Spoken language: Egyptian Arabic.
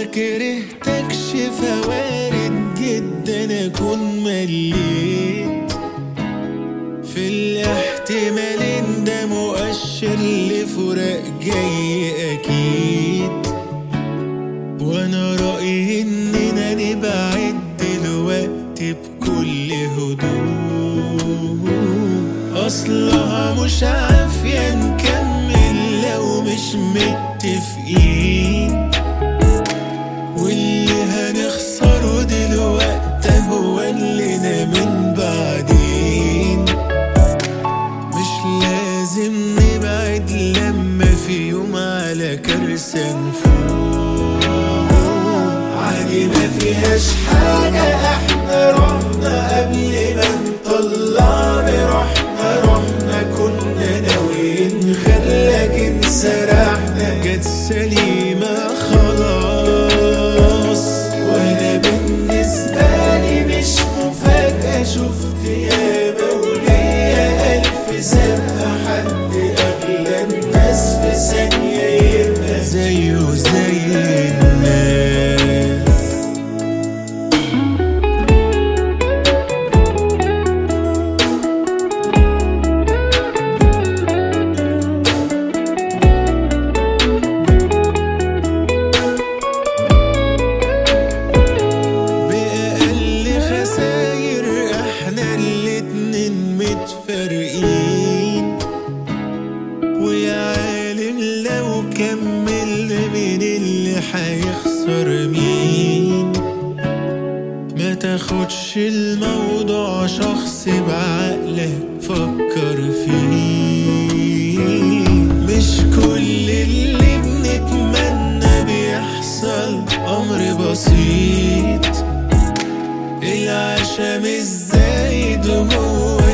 كرهتكش فوارد جدا اكون مليت في الاحتمالين ده مؤشر لفراق جاي اكيد وانا رأيي اننا نبعد دلوقتي بكل هدوء اصلها مش عافية نكمل لو مش متفقين واللي هنخسره دلوقتي هو اللي من بعدين مش لازم نبعد لما في يوم على كرسي نفوق عادي ما فيهاش حاجة احنا رحنا قبل ما نطلع بروحنا رحنا كنا ناويين خلاك انسرحنا جت سليمة خلاص وانا بالنسبة لي مش مفاجأة شفت ياما وليا ألف سنة حد أغلى الناس في ثانية يبقى زيه زي الناس بأقل خساير احنا الاتنين متفارقين ويا عالم لو كملنا مين اللي هيخسر مين ما تاخدش الموضوع شخص بعقلك فكر فيه مش كل اللي بنتمنى بيحصل امر بسيط العشم الزايد هو